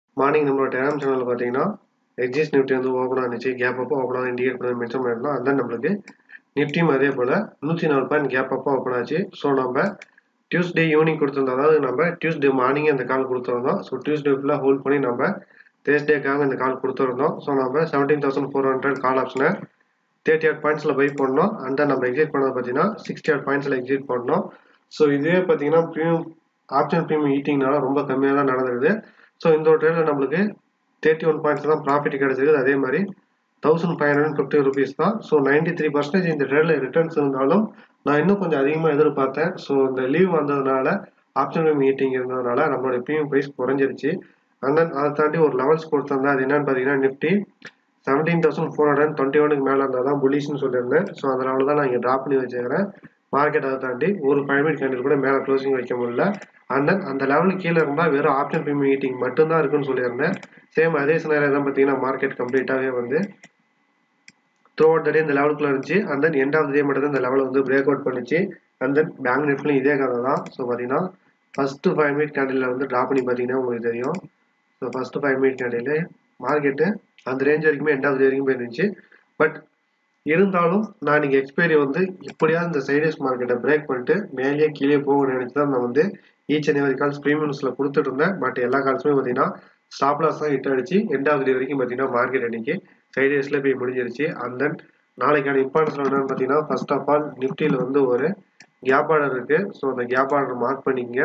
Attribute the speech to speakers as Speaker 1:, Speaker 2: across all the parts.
Speaker 1: morning நம்மளோட டெலாம் சேனலில் பார்த்தீங்கன்னா எக்ஸிஸ் நிஃப்டி வந்து ஓப்பன் ஆனிச்சு கேப் அப்போ ஓப்பன் ஆன இண்டிகேட் பண்ணி மென்ஷன் பண்ணியிருந்தோம் அதான் நம்மளுக்கு நிஃப்டியும் அதே போல் நூற்றி நாலு பாயிண்ட் கேப் அப்போ ஓப்பன் ஆச்சு ஸோ நம்ம டியூஸ்டே ஈவினிங் கொடுத்துருந்தோம் அதாவது நம்ம டியூஸ்டே மார்னிங் அந்த கால் கொடுத்துருந்தோம் ஸோ டியூஸ்டே ஃபுல்லாக ஹோல்ட் பண்ணி நம்ம தேர்ஸ்டேக்காக இந்த கால் கொடுத்துருந்தோம் ஸோ நம்ம seventeen thousand four hundred call ஆப்ஷனை தேர்ட்டி எயிட் பாயிண்ட்ஸில் பை பண்ணோம் அண்ட் நம்ம எக்ஸிட் பண்ணது பார்த்தீங்கன்னா சிக்ஸ்டி எயிட் பாயிண்ட்ஸில் எக்ஸிட் பண்ணோம் ஸோ இதுவே பார்த்தீங்கன்னா ப்ரீமியம் ஆப்ஷன் ப்ரீமியம் ஈட்டிங்னால ரொம்ப கம்மியாக தான் நடந்தது ஸோ இந்த ஒரு ட்ரேடில் நம்மளுக்கு தேர்ட்டி ஒன் பாயிண்ட்ஸ் தான் ப்ராஃபிட் கிடைச்சிருக்கு அதே மாதிரி thousand five hundred fifty rupees தான் ஸோ நைன்டி த்ரீ பர்சன்டேஜ் இந்த ட்ரேடில் ரிட்டர்ன்ஸ் இருந்தாலும் நான் இன்னும் கொஞ்சம் அதிகமாக எதிர்பார்த்தேன் ஸோ இந்த லீவ் வந்ததுனால ஆப்ஷன் ப்ரீமியம் மீட்டிங் இருந்ததுனால நம்மளோட ப்ரீமியம் ப்ரைஸ் குறைஞ்சிருச்சு அண்ட் தென் அதை தாண்டி ஒரு லெவல்ஸ் கொடுத்துருந்தேன் அது என்னன்னு பார்த்தீங்கன்னா Nifty seventeen thousand four hundred twenty ஒனுக்கு மேலே இருந்தால் தான் புலிஷ்னு சொல்லியிருந்தேன் ஸோ அதனால தான் நான் இங்கே ட்ராப் பண்ணி வச்சுக்கிறேன் மார்க்கெட் அதை தாண்டி ஒரு ஃபைவ் மினிட் கேண்டில் கூட மேலே க்ளோசிங் வைக்க முடியல அண்ட் தென் அந்த லெவலுக்கு கீழே இருந்தால் வெறும் ஆப்ஷன் ப்ரீமியம் மீட்டிங் மட்டும்தான் இருக்குன்னு சொல்லியிருந்தேன் சேம் அதே சினாரியா தான் பார்த்தீங்கன்னா மார்க்கெட் கம்ப்ளீட்டாகவே வந்து த்ரூ அவுட் த டே இந்த லெவலுக்குள்ள இருந்துச்சு and then end of day மட்டும் தான் இந்த லெவல் வந்து பிரேக் அவுட் பண்ணிச்சு அண்ட் தென் பேங்க் நிஃப்ட்லையும் இதே கதை தான் ஸோ பார்த்தீங்கன்னா ஃபஸ்ட்டு ஃபைவ் மினிட் கேண்டில் வந்து ட்ராப் பண்ணி பார்த்தீங்கன்னா உங்களுக்கு தெரியும் so first five minute candle market அந்த ரேஞ்ச் வரைக்குமே எண்ட் ஆஃப் வரைக்கும் போயிருந்துச்சு பட் இருந்தாலும் நான் இன்னைக்கு எக்ஸ்பைரி வந்து எப்படியாவது இந்த சைடேஸ் மார்க்கெட்டை பிரேக் பண்ணிட்டு மேலேயே கீழே போகணும்னு நினைச்சு தான் நான் வந்து ஈச் அண்ட் எவரி கால்ஸ் ப்ரீமியம்ஸில் கொடுத்துட்டு இருந்தேன் பட் எல்லா கால்ஸுமே பார்த்தீங்கன்னா ஸ்டாப் லாஸ் தான் ஹிட் அடிச்சு எண்ட் ஆஃப் டே வரைக்கும் பார்த்தீங்கன்னா மார்க்கெட் இன்னைக்கு சைடேஸில் போய் முடிஞ்சிருச்சு அண்ட் தென் நாளைக்கான இம்பார்ட்டன்ஸ் என்னன்னு பார்த்தீங்கன்னா ஃபர்ஸ்ட் ஆஃப் ஆல் நிஃப்டியில் வந்து ஒரு கேப் ஆர்டர் இருக்குது ஸோ அந்த கேப் ஆர்டர் மார்க் பண்ணிக்கங்க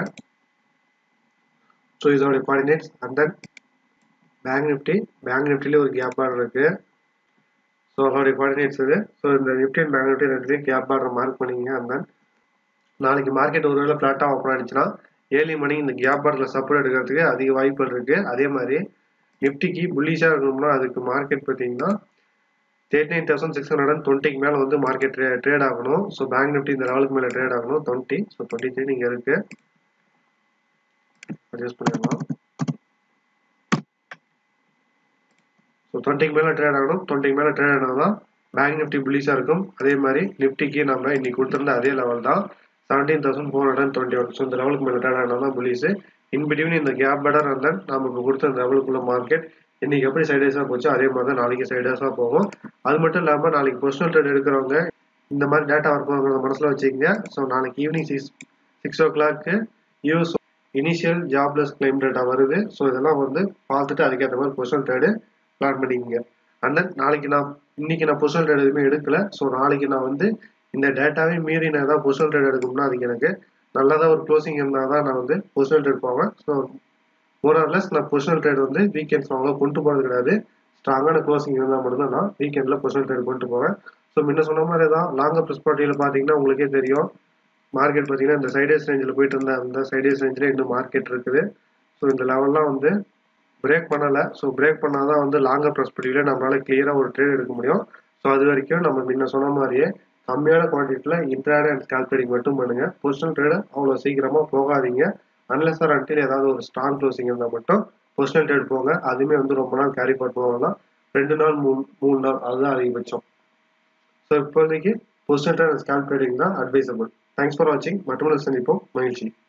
Speaker 1: ஸோ இதோட coordinates and then bank Nifty bank நிஃப்டிலே ஒரு கேப் ஆர்டர் இருக்கு ஸோ அதோடைய கோஆர்டினேட்ஸ் இது ஸோ இந்த நிஃப்டி அண்ட் பேங்க் நிஃப்டி ரெண்டுலேயும் கேப் ஆர்டர் மார்க் பண்ணிங்க அண்ட் தென் நாளைக்கு மார்க்கெட் ஒருவேளை ஃப்ளாட்டாக ஓப்பன் ஆனிச்சுன்னா ஏர்லி மணி இந்த கேப் ஆர்டரில் சப்போர்ட் எடுக்கிறதுக்கு அதிக வாய்ப்புகள் இருக்கு அதே மாதிரி நிஃப்டிக்கு புல்லிஷாக இருக்கணும்னா அதுக்கு மார்க்கெட் பார்த்தீங்கன்னா thirty nine thousand six hundred and டுவெண்ட்டிக்கு மேலே வந்து மார்க்கெட் ட்ரே ட்ரேட் ஆகணும் ஸோ பேங்க் நிஃப்டி இந்த லெவலுக்கு மேலே ட்ரேட் ஆகணும் டுவெண்ட்டி ஸோ டுவெண்ட்டி த்ரீ நீங்கள் இருக்கு அட்ஜஸ்ட் பண்ணிடலாம் ஸோ டுவெண்ட்டிக்கு மேலே ட்ரேட் ஆகணும் டுவெண்ட்டிக்கு மேலே ட்ரேட் ஆனால் தான் பேங்க் நிஃப்டி புலிஷாக இருக்கும் அதே மாதிரி நிஃப்டிக்கு நம்ம இன்னைக்கு கொடுத்துருந்த அதே லெவல் தான் seventeen thousand four hundred twenty one so இந்த லெவலுக்கு மேலே ட்ரேட் ஆனால் தான் புலிஸ் இன் பிட்வீன் இந்த கேப் பெட்டர் அண்ட் தென் நம்ம இப்போ கொடுத்த இந்த லெவலுக்குள்ள மார்க்கெட் இன்னைக்கு எப்படி சைடேஸாக போச்சோ அதே மாதிரி தான் நாளைக்கு சைடேஸாக போகும் அது மட்டும் இல்லாமல் நாளைக்கு பர்சனல் ட்ரேட் எடுக்கிறவங்க இந்த மாதிரி டேட்டா வரப்போகிறத மனசில் வச்சுக்கோங்க ஸோ நாளைக்கு evening six six o'clock US initial jobless claim data வருது ஸோ இதெல்லாம் வந்து பார்த்துட்டு அதுக்கேற்ற மாதிரி பர்சனல் ட்ரேடு பிளான் பண்ணிக்கங்க அண்ட் தென் நாளைக்கு நான் இன்னைக்கு நான் பொசிஷன் ட்ரேட் எதுவுமே எடுக்கல ஸோ நாளைக்கு நான் வந்து இந்த டேட்டாவே மீறி நான் ஏதாவது பொசிஷன் ட்ரேட் எடுக்கணும்னா அதுக்கு எனக்கு நல்லதாக ஒரு க்ளோசிங் இருந்தால் தான் நான் வந்து பொசிஷன் ட்ரேட் போவேன் ஸோ மோரார்லெஸ் நான் பொசிஷனல் ட்ரேட் வந்து வீக்கெண்ட்ஸ் அவ்வளோ கொண்டு போகிறது கிடையாது ஸ்ட்ராங்கான க்ளோசிங் இருந்தால் மட்டும்தான் நான் வீக்கெண்டில் பொசிஷனல் ட்ரேட் கொண்டு போவேன் ஸோ முன்ன சொன்ன மாதிரி தான் லாங்கர் ப்ரெஸ் பார்ட்டியில் பார்த்தீங்கன்னா உங்களுக்கே தெரியும் மார்க்கெட் பார்த்தீங்கன்னா இந்த சைடேஸ் ரேஞ்சில் போயிட்டு இருந்த அந்த சைடேஸ் ரேஞ்சில் இன்னும் மார்க்கெட் இருக்குது ஸோ இந்த லெவல்லாம் வந்து பிரேக் பண்ணலை ஸோ பிரேக் பண்ணால் தான் வந்து லாங்கர் ப்ரெஸ்பெக்டிவ்ல நம்மளால கிளியராக ஒரு ட்ரேட் எடுக்க முடியும் ஸோ அது வரைக்கும் நம்ம முன்ன சொன்ன மாதிரியே கம்மியான குவான்டிட்டியில் இன்ட்ராடே அண்ட் ஸ்கால்பேடிங் மட்டும் பண்ணுங்க பொசிஷனல் ட்ரேடு அவ்வளோ சீக்கிரமாக போகாதீங்க அன்லெஸ் ஆர் அன்டில் ஏதாவது ஒரு ஸ்ட்ராங் க்ளோசிங் இருந்தால் மட்டும் பொசிஷனல் ட்ரேட் போங்க அதுவுமே வந்து ரொம்ப நாள் கேரி போட்டு போகலாம் ரெண்டு நாள் மூணு மூணு நாள் அதுதான் அதிகபட்சம் ஸோ இப்போதைக்கு பொசிஷனல் ட்ரேட் அண்ட் ஸ்கால்பேடிங் தான் அட்வைசபிள் தேங்க்ஸ் ஃபார் வாட்சிங் மற்றும் சந்திப்போம் மகிழ்ச்சி